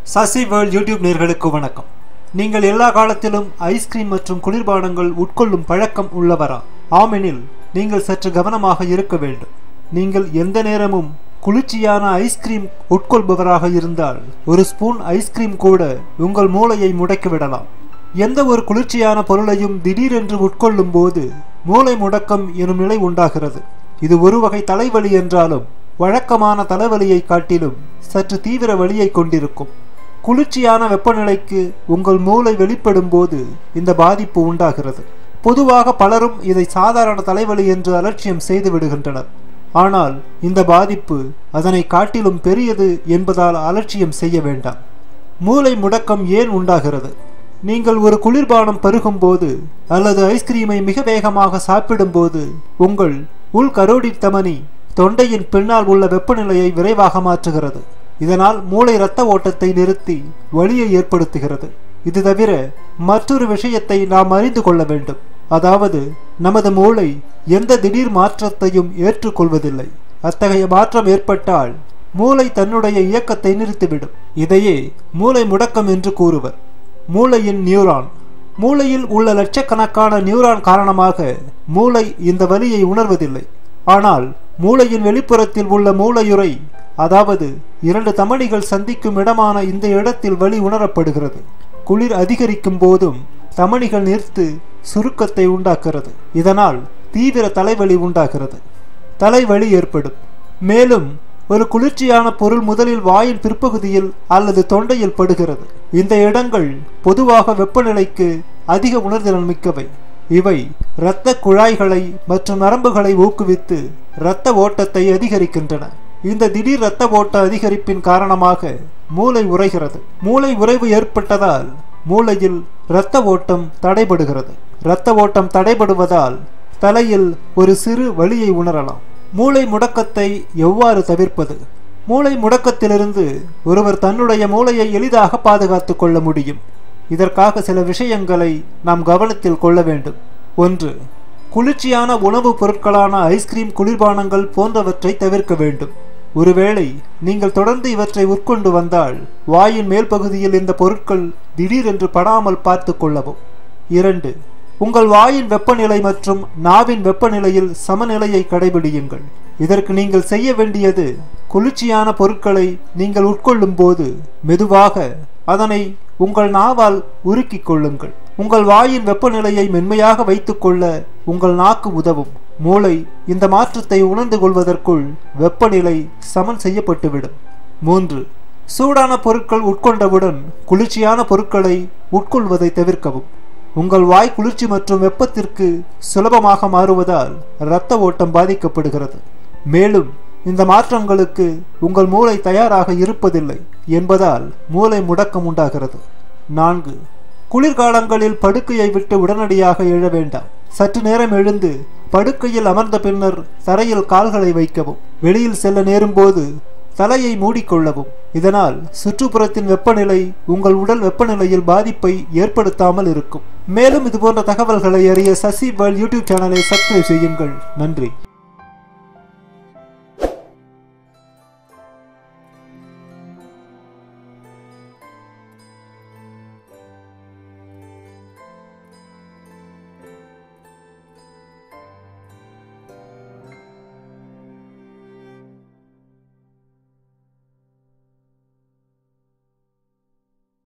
Sasi world YouTube நேர்களுக்கு வணக்கம் நீங்கள் எல்லா காலத்திலும் ஐஸ்கிரீம் மற்றும் குளிர்பானங்கள் உட்கொள்ளும் பழக்கம் உள்ளவரா ஆமெனில் நீங்கள் சற்று கவனமாக இருக்க வேண்டும் நீங்கள் எந்த நேரமும் குளிர்ச்சியான ஐஸ்கிரீம் உட்கொள்பவராக இருந்தால் ஒரு ஸ்பூன் ஐஸ்கிரீம் கூட உங்கள் மூளையை முடக்கிவிடலாம் எந்த ஒரு குளிர்ச்சியான பொருளையும் திடீரென்று உட்கொள்ளும் போது மூளை முடக்கம் எனும் நிலை உண்டாகிறது இது ஒரு வகை தலைவலி என்றாலும் வழக்கமான தலைவலியை காட்டிலும் சற்று தீவிர வலியை கொண்டிருக்கும் குளிர்ச்சியான வெப்பநிலைக்கு உங்கள் மூளை வெளிப்படும் போது இந்த பாதிப்பு உண்டாகிறது பொதுவாக பலரும் இதை சாதாரண தலைவலி என்று அலட்சியம் செய்து விடுகின்றனர் ஆனால் இந்த பாதிப்பு அதனை காட்டிலும் பெரியது என்பதால் அலட்சியம் செய்ய வேண்டாம் மூளை முடக்கம் ஏன் உண்டாகிறது நீங்கள் ஒரு குளிர்பானம் பருகும்போது அல்லது ஐஸ்கிரீமை மிக வேகமாக சாப்பிடும்போது உங்கள் உள் கரோடி தமனி தொண்டையின் பின்னால் உள்ள வெப்பநிலையை விரைவாக மாற்றுகிறது இதனால் மூளை இரத்த ஓட்டத்தை நிறுத்தி வலியை ஏற்படுத்துகிறது இது தவிர மற்றொரு விஷயத்தை நாம் அறிந்து கொள்ள வேண்டும் அதாவது நமது மூளை எந்த திடீர் மாற்றத்தையும் ஏற்றுக்கொள்வதில்லை அத்தகைய மாற்றம் ஏற்பட்டால் மூளை தன்னுடைய இயக்கத்தை நிறுத்திவிடும் இதையே மூளை முடக்கம் என்று கூறுவர் மூளையின் நியூரான் மூளையில் உள்ள லட்சக்கணக்கான நியூரான் காரணமாக மூளை இந்த வலியை உணர்வதில்லை ஆனால் மூளையின் வெளிப்புறத்தில் உள்ள மூளையுறை அதாவது இரண்டு தமனிகள் சந்திக்கும் இடமான இந்த இடத்தில் வலி உணரப்படுகிறது குளிர் அதிகரிக்கும் போதும் தமனிகள் நிறுத்து சுருக்கத்தை உண்டாக்குறது இதனால் தீவிர தலைவலி உண்டாகிறது தலைவலி ஏற்படும் மேலும் ஒரு குளிர்ச்சியான பொருள் முதலில் வாயின் பிற்பகுதியில் அல்லது தொண்டையில் படுகிறது இந்த இடங்கள் பொதுவாக வெப்பநிலைக்கு அதிக உணர்திறன் மிக்கவை இவை இரத்த குழாய்களை மற்றும் நரம்புகளை ஊக்குவித்து இரத்த ஓட்டத்தை அதிகரிக்கின்றன இந்த திடீர் இரத்த ஓட்ட அதிகரிப்பின் காரணமாக மூளை உறைகிறது மூளை உறைவு ஏற்பட்டதால் மூளையில் இரத்த ஓட்டம் தடைபடுகிறது இரத்த ஓட்டம் தடைபடுவதால் தலையில் ஒரு சிறு வலியை உணரலாம் மூளை முடக்கத்தை எவ்வாறு தவிர்ப்பது மூளை முடக்கத்திலிருந்து ஒருவர் தன்னுடைய மூளையை எளிதாக பாதுகாத்துக் கொள்ள முடியும் இதற்காக சில விஷயங்களை நாம் கவனத்தில் கொள்ள வேண்டும் ஒன்று குளிர்ச்சியான உணவுப் பொருட்களான ஐஸ்கிரீம் குளிர்பானங்கள் போன்றவற்றை தவிர்க்க வேண்டும் ஒருவேளை நீங்கள் தொடர்ந்து இவற்றை உட்கொண்டு வந்தால் வாயின் மேல் பகுதியில் இந்த பொருட்கள் திடீரென்று படாமல் பார்த்து கொள்ளவும் இரண்டு உங்கள் வாயின் வெப்பநிலை மற்றும் நாவின் வெப்பநிலையில் சமநிலையை கடைபிடியுங்கள் இதற்கு நீங்கள் செய்ய வேண்டியது குளிர்ச்சியான பொருட்களை நீங்கள் உட்கொள்ளும் போது மெதுவாக அதனை உங்கள் நாவால் உருக்கிக் கொள்ளுங்கள் உங்கள் வாயின் வெப்பநிலையை மென்மையாக வைத்துக்கொள்ள உங்கள் நாக்கு உதவும் மூளை இந்த மாற்றத்தை உணர்ந்து கொள்வதற்குள் வெப்பநிலை சமன் செய்யப்பட்டுவிடும் மூன்று சூடான பொருட்கள் உட்கொண்டவுடன் குளிர்ச்சியான பொருட்களை உட்கொள்வதை தவிர்க்கவும் உங்கள் வாய் குளிர்ச்சி மற்றும் வெப்பத்திற்கு சுலபமாக மாறுவதால் இரத்த ஓட்டம் பாதிக்கப்படுகிறது மேலும் இந்த மாற்றங்களுக்கு உங்கள் மூளை தயாராக இருப்பதில்லை என்பதால் மூளை முடக்கம் உண்டாகிறது நான்கு குளிர்காலங்களில் படுக்கையை விட்டு உடனடியாக எழ வேண்டாம் சற்று நேரம் எழுந்து படுக்கையில் அமர்ந்த பின்னர் தரையில் கால்களை வைக்கவும் வெளியில் செல்ல நேரும்போது தலையை மூடிக்கொள்ளவும் இதனால் சுற்றுப்புறத்தின் வெப்பநிலை உங்கள் உடல் வெப்பநிலையில் பாதிப்பை ஏற்படுத்தாமல் இருக்கும் மேலும் இதுபோன்ற தகவல்களை அறிய சசி வேர்ல்ட் யூடியூப் சேனலை சப்ஸ்கிரைப் செய்யுங்கள் நன்றி